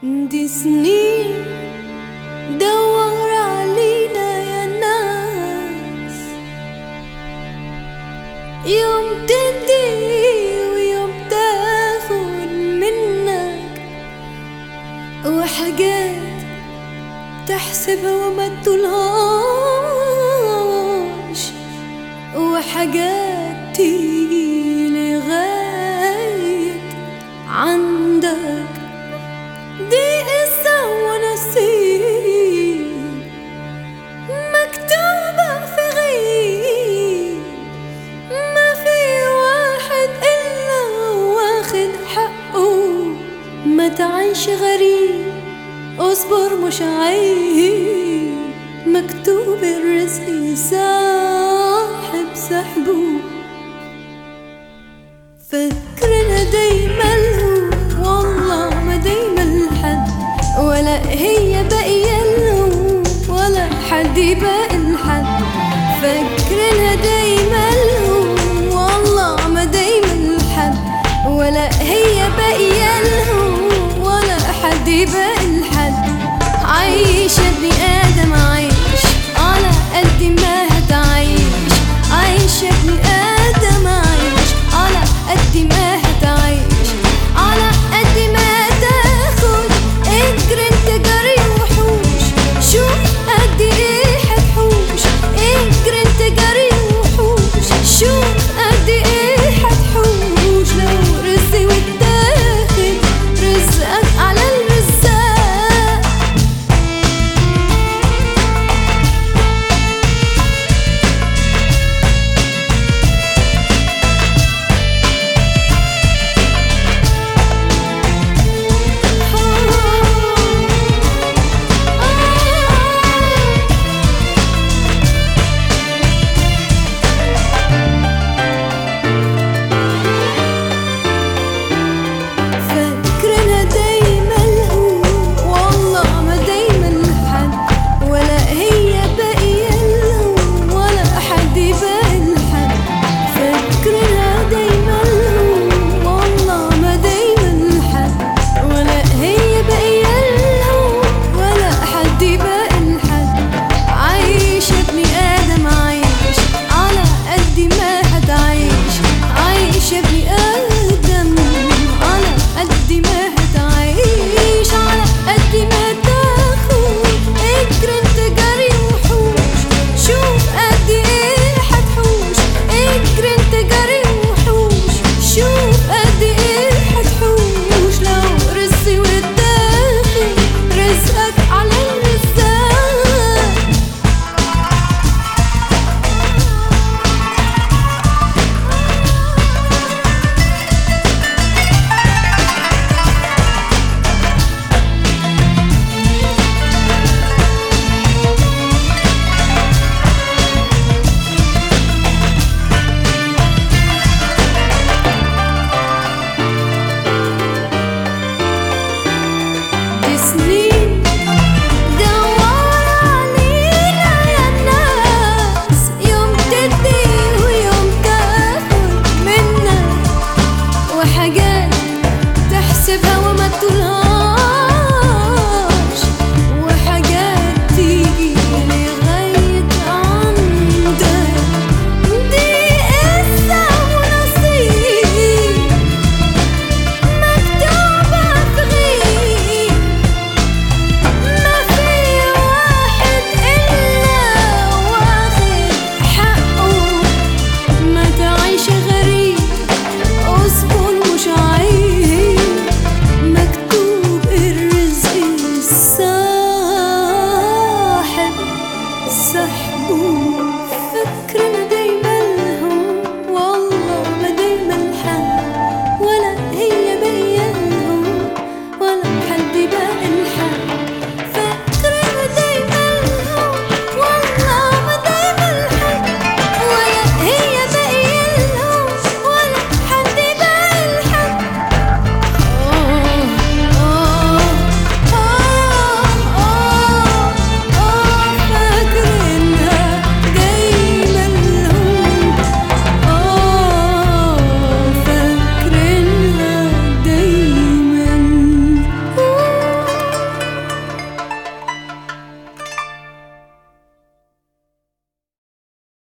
دي سنين دور علينا يا ناس يوم تدي ويوم تاخد منك وحاجات تحسبها وما تقولهاش وحاجات تيجي لغاية عندك دي قصة ونصيب مكتوبة في غيب ما في واحد إلا واخد حقه ما تعيش غريب اصبر مش عيب مكتوب الرزق صاحب سحبه فكرنا دايما له والله ما دايما لحد ولا هي باقية له ولا حد يبقى